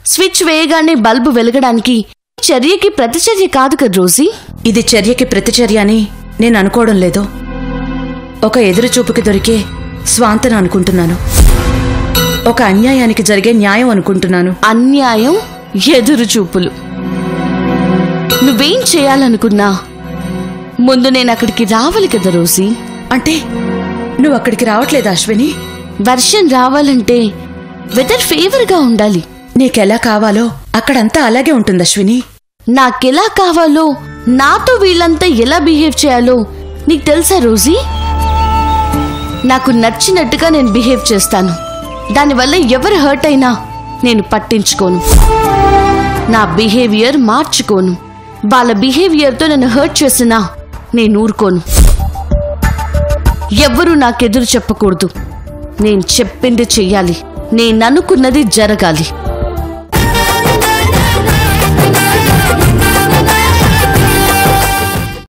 switch వేయగానే bulb వెలగడానికి చర్యకి ప్రతిచర్య కాదు కదా రోజీ ఇది చర్యకి ప్రతిచర్య అని నేను అనుకోవడం లేదు ఒక ఎదురుచూపుకి దొరికే స్వాంతన అనుకుంటున్నాను ఒక అన్యాయానికి జరిగే న్యాయం అనుకుంటున్నాను అన్యాయం ఎదురు చూపులు నువ్వేం చేయాలనుకున్నా ముందు నేను అక్కడికి రావాలి కదా రోజీ అంటే నువ్వు అక్కడికి రావట్లేదు అశ్విని వర్షం రావాలంటే వెదర్ ఫేవర్గా ఉండాలి నీకెలా కావాలో అక్కడంతా అలాగే ఉంటుంది అశ్విని నాకెలా కావాలో నాతో వీళ్ళంతా ఎలా బిహేవ్ చేయాలో నీకు తెలుసా రోజీ నాకు నచ్చినట్టుగా నేను బిహేవ్ చేస్తాను దానివల్ల ఎవరు హర్ట్ అయినా నేను పట్టించుకోను నా బిహేవియర్ మార్చుకోను వాళ్ళ బిహేవియర్తో నన్ను హర్ట్ చేసినా నేను ఊరుకోను ఎవ్వరూ నాకెదురు చెప్పకూడదు నేను చెప్పింది చెయ్యాలి నేను అనుకున్నది జరగాలి